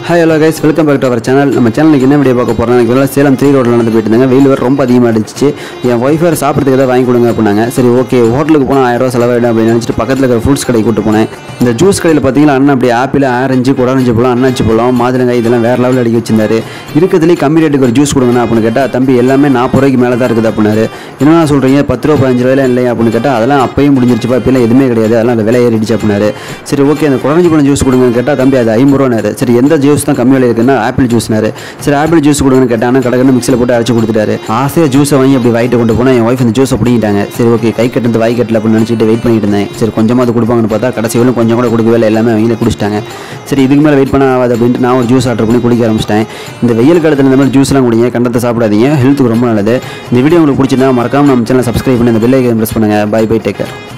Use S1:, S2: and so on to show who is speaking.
S1: hi hello guys welcome back to our channel நம்ம சேனலுக்கு என்ன வீடியோ பார்க்க போகிறோம் எனக்கு வேலை சேலம் த்ரீ ரோட்டில் நடந்து போயிட்டு இருந்தாங்க வெயில் வேறு ரொம்ப அதிகமாக இருந்துச்சு என் ஒய்ஃப் வேறு சாப்பிட்றதுக்கு ஏதாவது வாங்கி கொடுங்க அப்படின்னாங்க சரி ஓகே ஹோட்டலுக்கு போனால் ஆயிரம் ரூபா செலவாயிடும் அப்படின்னு நினச்சிட்டு பக்கத்தில் இருக்கிற ஃப்ரூட்ஸ் கடைக்கு கூட்டு போனேன் இந்த ஜூஸ் கடையில் பார்த்தீங்கன்னா அண்ணன் அப்படி ஆப்பிள் ஆரஞ்சு குடரஞ்சு பழம் அண்ணாச்சி பழம் மாதுளங்காய் இதெல்லாம் வேறு லெவலில் அடிக்க வச்சிருந்தாரு இருக்கிறதுலேயே கம்மி ரேட்டுக்கு ஒரு ஜூஸ் கொடுங்கண்ணா அப்படின்னு கேட்டால் தம்பி எல்லாமே நாற்பது ரூபாய்க்கு மேலே தான் இருக்குது அப்படின்னாரு என்னண்ணா சொல்கிறீங்க பத்து ரூபா பதினஞ்சு ரூபாயில இல்லையா அப்படின்னு கேட்டால் அதெல்லாம் அப்பயும் முடிஞ்சிருச்சுப்பா இப்போலாம் எதுவுமே கிடையாது அதெல்லாம் அந்த விலை ஏறிடுச்சு அப்படின்னாரு சரி ஓகே அந்த குடரஞ்சு பழம் ஜூஸ் கொடுங்கன்னு கேட்டால் தம்பி அது ஐம்பது ரூபானாரு சரி எந்த ஜூஸ் தான் கம்மி விலை இருக்குன்னா ஆப்பிள் ஜூஸ்னாரு சரி ஆப்பிள் ஜூஸ் கொடுங்கன்னு கேட்டால் ஆனால் கடற்கன்னு மிக்சியில் போட்டு அரைச்சு கொடுத்துட்டாரு ஆசையாக ஜூஸை வாங்கி அப்படி வாங்கிட்டு கொண்டு போனால் என் ஒய்ஃப் அந்த ஜூஸை பிடிங்கிட்டாங்க சரி ஓகே கை கட்டுறது வாய் கட்டல அப்படின்னு நினச்சிட்டு வெயிட் பண்ணிட்டு இருந்தேன் சரி கொஞ்சமாவது கொடுப்பாங்கன்னு பார்த்தா கடைசி வரையும் கொஞ்சம் கூட கொடுக்கவே இல்லை எல்லாமே அவங்க குடிச்சிட்டாங்க சரி இதுக்கு மேலே வெயிட் பண்ண ஆகாது அப்படின்ட்டு நான் ஒரு ஜூஸ் ஆர்டர் பண்ணி குடிக்க ஆரம்பிச்சிட்டேன் இந்த வெயில் காலத்தில் இந்த மாதிரி ஜூஸ்லாம் குடிங்க கண்டத்தை சாப்பிடாதீங்க ஹெல்த்துக்கு ரொம்ப நல்லது இந்த வீடியோ உங்களுக்கு பிடிச்சிருந்தா மறக்காம நம்ம சேனல் சப்ஸ்கிரைப் பண்ணி அந்த பெல் ஐக்கன் ப்ரெஸ் பண்ணுங்கள் பை பை டேக்கர்